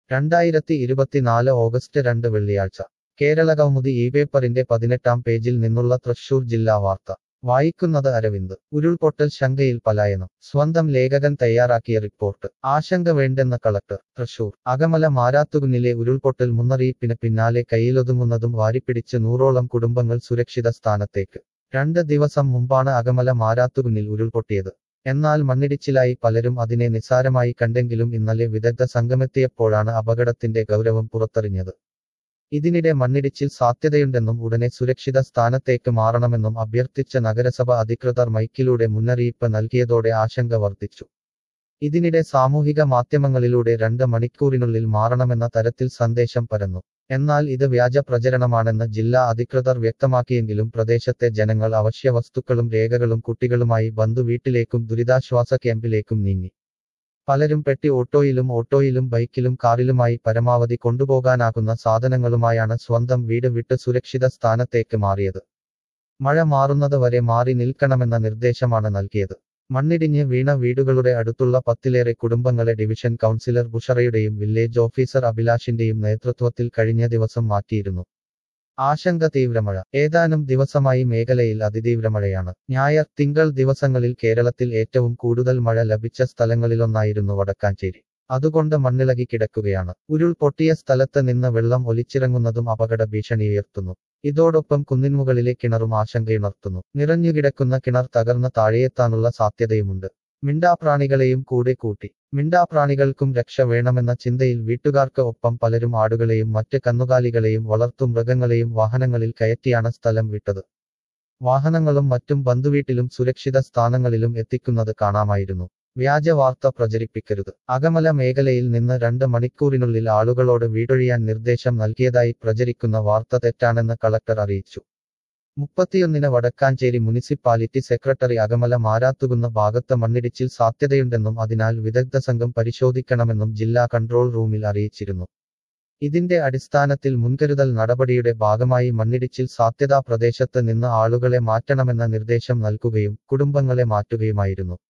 രണ്ടായിരത്തി ഇരുപത്തിനാല് ഓഗസ്റ്റ് രണ്ട് വെള്ളിയാഴ്ച കേരളകൗമുദി ഈ പേപ്പറിന്റെ പതിനെട്ടാം പേജിൽ നിന്നുള്ള തൃശൂർ ജില്ലാ വാർത്ത വായിക്കുന്നത് അരവിന്ദ് ഉരുൾപൊട്ടൽ ശങ്കയിൽ പലായനം സ്വന്തം ലേഖകൻ തയ്യാറാക്കിയ റിപ്പോർട്ട് ആശങ്ക വേണ്ടെന്ന കളക്ടർ തൃശൂർ അകമല മാരാത്തുകുന്നിലെ ഉരുൾപൊട്ടൽ മുന്നറിയിപ്പിന് പിന്നാലെ കയ്യിലൊതുങ്ങുന്നതും വാരിപ്പിടിച്ച് നൂറോളം കുടുംബങ്ങൾ സുരക്ഷിത സ്ഥാനത്തേക്ക് രണ്ട് ദിവസം മുമ്പാണ് അകമല മാരാത്തുകുന്നിൽ ഉരുൾപൊട്ടിയത് എന്നാൽ മണ്ണിടിച്ചിലായി പലരും അതിനെ നിസ്സാരമായി കണ്ടെങ്കിലും ഇന്നലെ വിദഗ്ധ സംഘമെത്തിയപ്പോഴാണ് അപകടത്തിന്റെ ഗൗരവം പുറത്തറിഞ്ഞത് ഇതിനിടെ മണ്ണിടിച്ചിൽ സാധ്യതയുണ്ടെന്നും ഉടനെ സുരക്ഷിത സ്ഥാനത്തേക്ക് മാറണമെന്നും അഭ്യർത്ഥിച്ച നഗരസഭ അധികൃതർ മൈക്കിലൂടെ മുന്നറിയിപ്പ് നൽകിയതോടെ ആശങ്ക വർദ്ധിച്ചു ഇതിനിടെ സാമൂഹിക മാധ്യമങ്ങളിലൂടെ രണ്ട് മണിക്കൂറിനുള്ളിൽ മാറണമെന്ന തരത്തിൽ സന്ദേശം പരന്നു എന്നാൽ ഇത് വ്യാജ പ്രചരണമാണെന്ന് ജില്ലാ അധികൃതർ വ്യക്തമാക്കിയെങ്കിലും പ്രദേശത്തെ ജനങ്ങൾ അവശ്യ വസ്തുക്കളും രേഖകളും കുട്ടികളുമായി ബന്ധുവീട്ടിലേക്കും ദുരിതാശ്വാസ ക്യാമ്പിലേക്കും നീങ്ങി പലരും പെട്ടി ഓട്ടോയിലും ഓട്ടോയിലും ബൈക്കിലും കാറിലുമായി പരമാവധി കൊണ്ടുപോകാനാകുന്ന സാധനങ്ങളുമായാണ് സ്വന്തം വീട് വിട്ട് സുരക്ഷിത സ്ഥാനത്തേക്ക് മാറിയത് മഴ മാറുന്നത് വരെ മാറി നിൽക്കണമെന്ന നിർദ്ദേശമാണ് നൽകിയത് മണ്ണിടിഞ്ഞ് വീണ വീടുകളുടെ അടുത്തുള്ള പത്തിലേറെ കുടുംബങ്ങളെ ഡിവിഷൻ കൗൺസിലർ ബുഷറയുടെയും വില്ലേജ് ഓഫീസർ അഭിലാഷിന്റെയും നേതൃത്വത്തിൽ കഴിഞ്ഞ ദിവസം മാറ്റിയിരുന്നു ആശങ്ക തീവ്രമഴ ഏതാനും ദിവസമായി മേഖലയിൽ അതിതീവ്രമഴയാണ് ഞായർ തിങ്കൾ ദിവസങ്ങളിൽ കേരളത്തിൽ ഏറ്റവും കൂടുതൽ മഴ ലഭിച്ച സ്ഥലങ്ങളിലൊന്നായിരുന്നു വടക്കാഞ്ചേരി അതുകൊണ്ട് മണ്ണിളകി കിടക്കുകയാണ് ഉരുൾ പൊട്ടിയ സ്ഥലത്ത് നിന്ന് വെള്ളം ഒലിച്ചിറങ്ങുന്നതും അപകട ഭീഷണി ഉയർത്തുന്നു ഇതോടൊപ്പം കുന്നിൻമുകളിലെ കിണറും ആശങ്കയുണർത്തുന്നു നിറഞ്ഞുകിടക്കുന്ന കിണർ തകർന്ന് താഴെയെത്താനുള്ള സാധ്യതയുമുണ്ട് മിണ്ടാപ്രാണികളെയും കൂടെ കൂട്ടി മിണ്ടാപ്രാണികൾക്കും രക്ഷ വേണമെന്ന ചിന്തയിൽ വീട്ടുകാർക്ക് ഒപ്പം പലരും ആടുകളെയും മറ്റ് കന്നുകാലികളെയും വളർത്തു മൃഗങ്ങളെയും വാഹനങ്ങളിൽ കയറ്റിയാണ് സ്ഥലം വിട്ടത് വാഹനങ്ങളും മറ്റും ബന്ധുവീട്ടിലും സുരക്ഷിത സ്ഥാനങ്ങളിലും എത്തിക്കുന്നത് കാണാമായിരുന്നു വ്യാജ വാർത്ത പ്രചരിപ്പിക്കരുത് അകമല മേഖലയിൽ നിന്ന് രണ്ട് മണിക്കൂറിനുള്ളിൽ ആളുകളോട് വീടൊഴിയാൻ നിർദ്ദേശം നൽകിയതായി പ്രചരിക്കുന്ന വാർത്ത തെറ്റാണെന്ന് കളക്ടർ അറിയിച്ചു മുപ്പത്തിയൊന്നിന് വടക്കാഞ്ചേരി മുനിസിപ്പാലിറ്റി സെക്രട്ടറി അകമല മാരാത്തുകുന്ന ഭാഗത്ത് മണ്ണിടിച്ചിൽ സാധ്യതയുണ്ടെന്നും അതിനാൽ വിദഗ്ധ സംഘം പരിശോധിക്കണമെന്നും ജില്ലാ കൺട്രോൾ റൂമിൽ അറിയിച്ചിരുന്നു ഇതിന്റെ അടിസ്ഥാനത്തിൽ മുൻകരുതൽ നടപടിയുടെ ഭാഗമായി മണ്ണിടിച്ചിൽ സാധ്യതാ പ്രദേശത്ത് നിന്ന് ആളുകളെ മാറ്റണമെന്ന നിർദ്ദേശം നൽകുകയും കുടുംബങ്ങളെ മാറ്റുകയുമായിരുന്നു